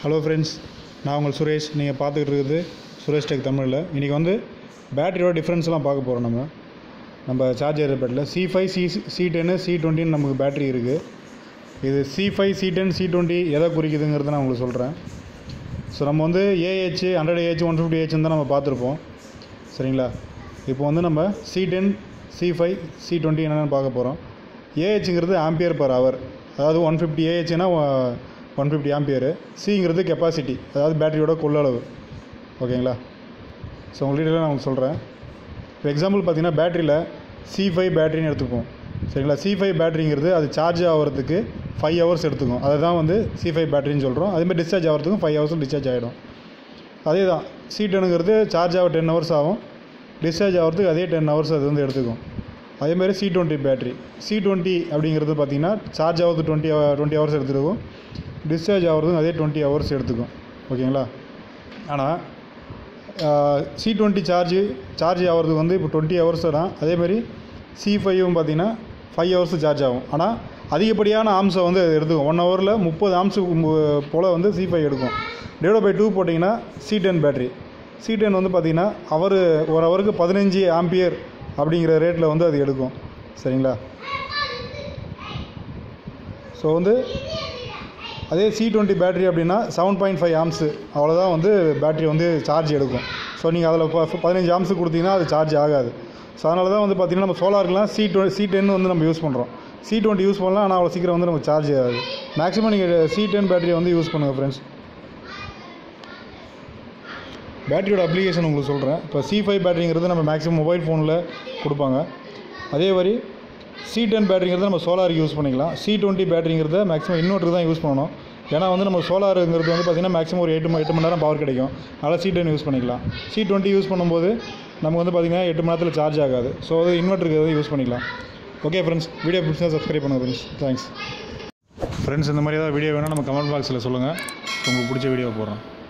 hello friends நான் உங்கள் சுரேஷ் நீங்கள் பார்த்துக்கிட்டு இருக்குது சுரேஷ் டெக் தமிழில் இன்றைக்கி வந்து பேட்டரியோட டிஃப்ரென்ஸ்லாம் பார்க்க போகிறோம் நம்ம நம்ம சார்ஜர் பேட்டரியில் சி ஃபைவ் சி சி டென்னு சி டுவெண்ட்டின்னு நமக்கு பேட்டரி இருக்குது இது C five C ten C twenty எதை குறிக்குதுங்கிறத நான் உங்களுக்கு சொல்கிறேன் ஸோ நம்ம வந்து AH hundred AH one fifty ஏஹெச்னு தான் நம்ம பார்த்துருப்போம் சரிங்களா இப்போ வந்து நம்ம C ten C five C twenty என்னென்னு பார்க்க போகிறோம் ஏஹெச்ங்கிறது ஆம்பியர் பர் ஹவர் அதாவது ஒன் ஃபிஃப்டி ஏஹெச்னா ஒன் ஃபிஃப்டி ஆம்பியரு சிங்கிறது கெப்பாசிட்டி அதாவது பேட்டரியோட கொள்ளளவு ஓகேங்களா ஸோ உங்களுக்கு நான் உங்களுக்கு சொல்கிறேன் இப்போ எக்ஸாம்பிள் பார்த்தீங்கன்னா பேட்டரியில் சி ஃபைவ் பேட்டரின்னு எடுத்துப்போம் சரிங்களா சி ஃபைவ் பேட்டரிங்கிறது அது சார்ஜ் ஆகிறதுக்கு ஃபைவ் ஹவர்ஸ் எடுத்துக்கும் அதை தான் வந்து சி ஃபைவ் பேட்டரின்னு சொல்கிறோம் அதேமாதிரி டிஸ்சார்ஜ் ஆகிறதுக்கும் ஃபைவ் ஹவர்ஸில் டிஸ்சார்ஜ் ஆகிடும் அதே தான் சி டென்னுங்கிறது சார்ஜ் ஆக டென் ஹவர்ஸ் ஆகும் டிஸ்சார்ஜ் ஆகிறதுக்கு அதே டென் ஹவர்ஸ் அது வந்து எடுத்துக்கும் அதேமாதிரி C twenty battery C twenty அப்படிங்கிறது பார்த்தீங்கன்னா சார்ஜ் ஆகிறது டுவெண்ட்டி டுவெண்ட்டி ஹவர்ஸ் எடுத்துருக்கும் டிஸ்சார்ஜ் ஆகிறதுக்கும் அதே டுவெண்ட்டி ஹவர்ஸ் எடுத்துக்கும் ஓகேங்களா ஆனால் சி டுவெண்ட்டி சார்ஜ் சார்ஜ் ஆகிறதுக்கு வந்து இப்போ டுவெண்ட்டி ஹவர்ஸ் தான் அதேமாதிரி சி ஃபைவும் பார்த்தீங்கன்னா ஃபைவ் ஹவர்ஸ் சார்ஜ் ஆகும் ஆனால் அதிகப்படியான ஆம்ஸை வந்து அது எடுத்துக்கும் ஒன் ஹவரில் முப்பது ஆம்ஸு போல் வந்து சி ஃபைவ் எடுக்கும் டிவைட் பை டூ போட்டிங்கன்னா C ten battery C ten வந்து பார்த்திங்கன்னா அவர் ஒரு ஹவருக்கு பதினஞ்சு ஆம்பியர் அப்படிங்கிற ரேட்டில் வந்து அது எடுக்கும் சரிங்களா ஸோ வந்து அதே சி டுவெண்ட்டி பேட்டரி அப்படின்னா செவன் பாயிண்ட் ஃபைவ் ஆம்ஸு அவ்வளோதான் வந்து பேட்டரி வந்து சார்ஜ் எடுக்கும் ஸோ நீங்கள் அதில் இப்போ பதினஞ்சு ஆம்ஸு கொடுத்தீங்கன்னா அது சார்ஜ் ஆகாது ஸோ அதனால தான் வந்து பார்த்திங்கன்னா நம்ம சோலாருக்குலாம் சி டுவெ சி டென் வந்து நம்ம யூஸ் பண்ணுறோம் சி டுவெண்ட்டி யூஸ் பண்ணலாம் ஆனால் அவ்வளோ சீக்கிரம் வந்து நமக்கு சார்ஜ் ஆகாது மேக்ஸிமம் நீங்கள் சி டென் பேட்டரியை வந்து யூஸ் பண்ணுங்கள் ஃப்ரெண்ட்ஸ் பேட்டரியோட அப்ளிகேஷன் உங்களுக்கு சொல்கிறேன் இப்போ சி ஃபைவ் பேட்டரிங்கிறது நம்ம மேக்ஸிமம் மொபைல் ஃபோனில் கொடுப்பாங்க அதே மாதிரி சி டென் பேட்டரிங்கிறத நம்ம சோலாருக்கு யூஸ் பண்ணிக்கலாம் சி டுவெண்ட்டி பேட்டரிங்கிறத மேக்ஸிமம் இன்வெர்ட்டர் தான் யூஸ் பண்ணணும் ஏன்னா வந்து நம்ம சோலாருங்கிறது வந்து பார்த்திங்கன்னா மேக்ஸிமம் ஒரு எட்டு மணி எட்டு மணி நேரம் பவர் கிடைக்கும் அதனால் சி டென் யூஸ் பண்ணிக்கலாம் சி டுவெண்ட்டி யூஸ் பண்ணும்போது நமக்கு வந்து பார்த்திங்கன்னா எட்டு மணி நேரத்தில் சார்ஜ் ஆகாது ஸோ அது இன்வெர்ட்டருக்கு யூஸ் பண்ணிக்கலாம் ஓகே ஃப்ரெண்ட்ஸ் வீடியோ பிடிச்சா சப்ஸ்கிரைப் பண்ணுங்கள் ஃப்ரெண்ட்ஸ் தேங்க்ஸ் ஃப்ரெண்ட்ஸ் இந்த மாதிரி ஏதாவது வீடியோ வேணால் நம்ம கமெண்ட் பாக்ஸில் சொல்லுங்கள் உங்களுக்கு பிடிச்ச வீடியோ போடுறோம்